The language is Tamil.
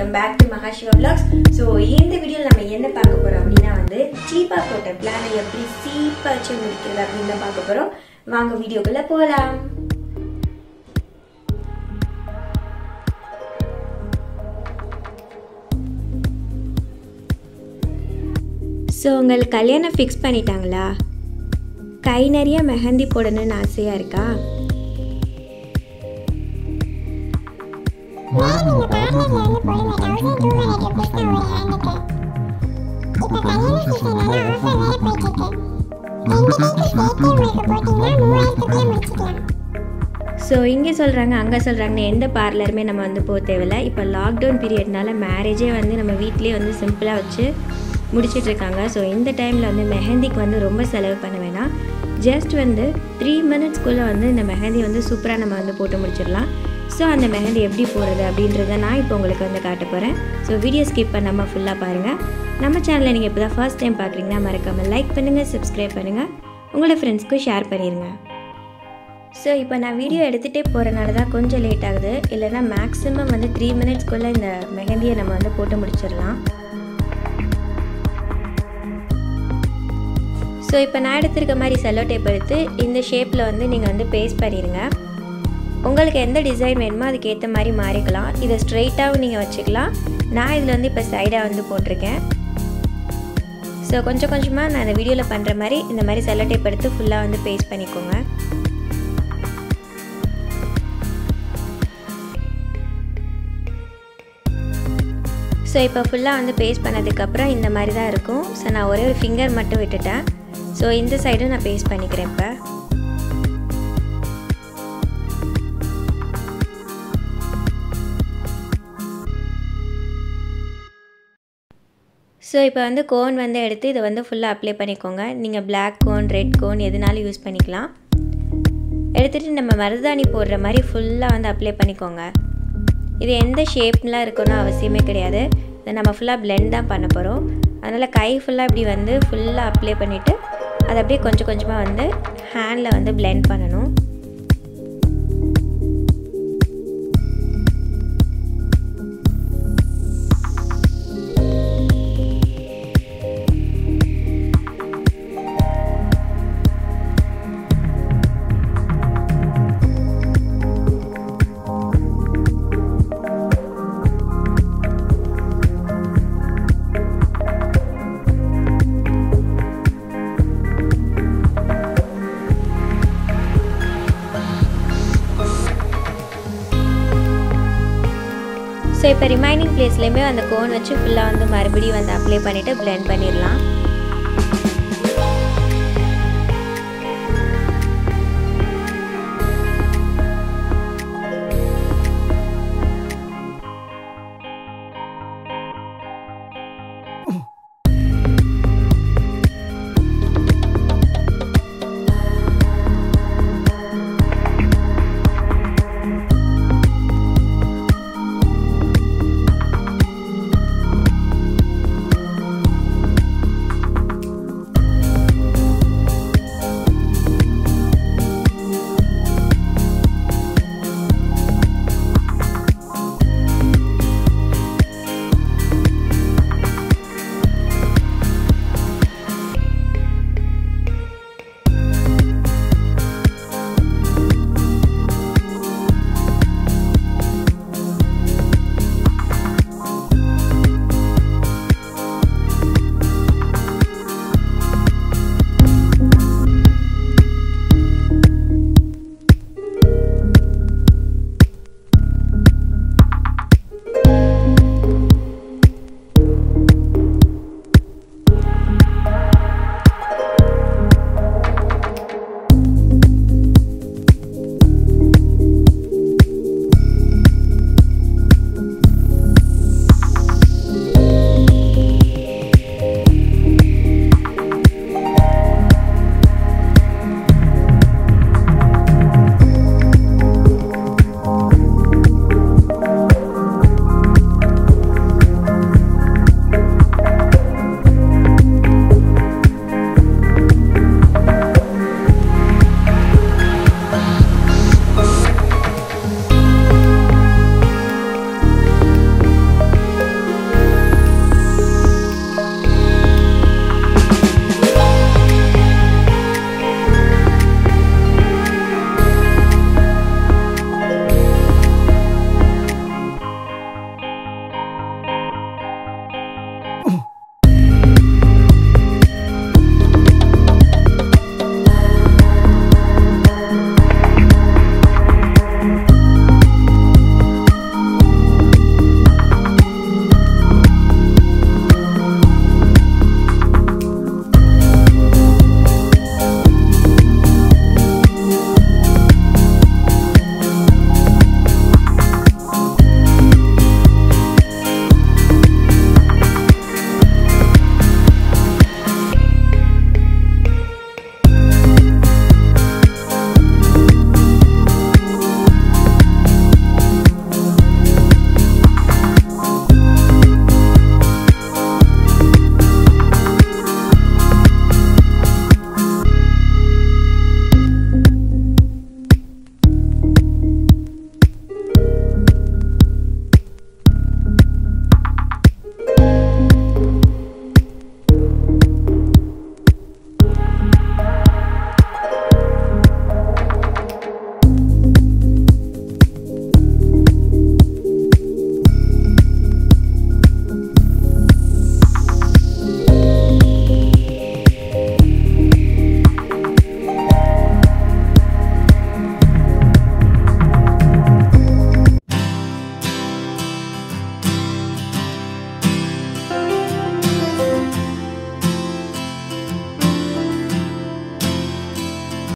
welcome back to Mahashiva vlogs so இந்த வீடியோவில் நம்ம என்ன பார்க்க போறோம் அப்படின்னா வந்து சீப்பாக போட்ட பிளானை எப்படி சீப்பாக வச்சு முடிக்கிறது அப்படின்னு தான் பார்க்க போறோம் வாங்க வீடியோக்குள்ள போகலாம் ஸோ உங்களுக்கு கல்யாணம் ஃபிக்ஸ் பண்ணிட்டாங்களா கை நிறைய மெஹந்தி போடணும்னு ஆசையாக இருக்கா ஏன் நீங்க பார்லர்ல வந்து போடுங்க தௌசண்ட் டூ ஹண்ட்ரட் ருபீஸ் தான் ஒரு ஹேண்டுக்கு இப்போ கல்யாண சீசனால ஆஃபர் வேற போயிட்டு இருக்கு ரெண்டு பேருக்கு சேர்த்து உங்களுக்கு போட்டீங்கன்னா மூவாயிரத்துக்குள்ளே முடிச்சுக்கலாம் ஸோ இங்கே சொல்கிறாங்க அங்கே சொல்கிறாங்கன்னு எந்த பார்லருமே நம்ம வந்து போக தேவையில்ல இப்போ லாக்டவுன் பீரியட்னால மேரேஜே வந்து நம்ம வீட்லேயே வந்து சிம்பிளாக வச்சு முடிச்சிட்டு இருக்காங்க ஸோ இந்த டைமில் வந்து மெஹந்திக்கு வந்து ரொம்ப செலவு பண்ண வேணாம் ஜஸ்ட் வந்து த்ரீ மினிட்ஸ்க்குள்ளே வந்து இந்த மெஹந்தி வந்து சூப்பராக நம்ம வந்து போட்டு முடிச்சிடலாம் ஸோ அந்த மெஹந்தி எப்படி போடுறது அப்படின்றத நான் இப்போ உங்களுக்கு வந்து காட்ட போகிறேன் ஸோ வீடியோ ஸ்கிப் பண்ணாமல் ஃபுல்லாக பாருங்கள் நம்ம சேனலை நீங்கள் இப்போ தான் ஃபர்ஸ்ட் டைம் பார்க்குறீங்கன்னா மறக்காமல் லைக் பண்ணுங்கள் சப்ஸ்கிரைப் பண்ணுங்கள் உங்களோட ஃப்ரெண்ட்ஸ்க்கும் ஷேர் பண்ணிடுங்க ஸோ இப்போ நான் வீடியோ எடுத்துகிட்டே போகிறனால தான் கொஞ்சம் லேட் ஆகுது இல்லைன்னா மேக்ஸிமம் வந்து த்ரீ மினிட்ஸ்க்குள்ளே இந்த மெஹந்தியை நம்ம வந்து போட்டு முடிச்சிடலாம் ஸோ இப்போ நான் எடுத்திருக்க மாதிரி செல்லோ டேப் எடுத்து இந்த ஷேப்பில் வந்து நீங்கள் வந்து பேஸ்ட் பண்ணிடுங்க உங்களுக்கு எந்த டிசைன் வேணுமோ அதுக்கு ஏற்ற மாதிரி மாறிக்கலாம் இதை ஸ்ட்ரெயிட்டாகவும் நீங்கள் வச்சுக்கலாம் நான் இதில் வந்து இப்போ சைடாக வந்து போட்டிருக்கேன் ஸோ கொஞ்சம் கொஞ்சமாக நான் இந்த வீடியோவில் பண்ணுற மாதிரி இந்த மாதிரி செல்லோ டேப் எடுத்து ஃபுல்லாக வந்து பேஸ்ட் பண்ணிக்கோங்க ஸோ இப்போ ஃபுல்லாக வந்து பேஸ்ட் பண்ணதுக்கப்புறம் இந்த மாதிரி தான் இருக்கும் ஸோ நான் ஒரே ஒரு ஃபிங்கர் மட்டும் விட்டுட்டேன் ஸோ இந்த சைடும் நான் பேஸ்ட் பண்ணிக்கிறேன் இப்போ ஸோ இப்போ வந்து கோன் வந்து எடுத்து இதை வந்து ஃபுல்லாக அப்ளை பண்ணிக்கோங்க நீங்கள் பிளாக் கோன் ரெட் கோன் எதுனாலும் யூஸ் பண்ணிக்கலாம் எடுத்துகிட்டு நம்ம மருதாணி போடுற மாதிரி ஃபுல்லாக வந்து அப்ளை பண்ணிக்கோங்க இது எந்த ஷேப்லாம் இருக்கணும் அவசியமே கிடையாது இதை நம்ம ஃபுல்லாக பிளெண்ட் தான் பண்ண போகிறோம் அதனால் கை ஃபுல்லாக இப்படி வந்து ஃபுல்லாக அப்ளை பண்ணிவிட்டு அதை அப்படியே கொஞ்சம் கொஞ்சமாக வந்து ஹேண்டில் வந்து பிளெண்ட் பண்ணணும் ஸோ இப்போ ரிமைனிங் பிளேஸ்லேயுமே அந்த கோன் வச்சு ஃபுல்லாக வந்து மறுபடியும் வந்து அப்ளை பண்ணிவிட்டு பிளெண்ட் பண்ணிடலாம்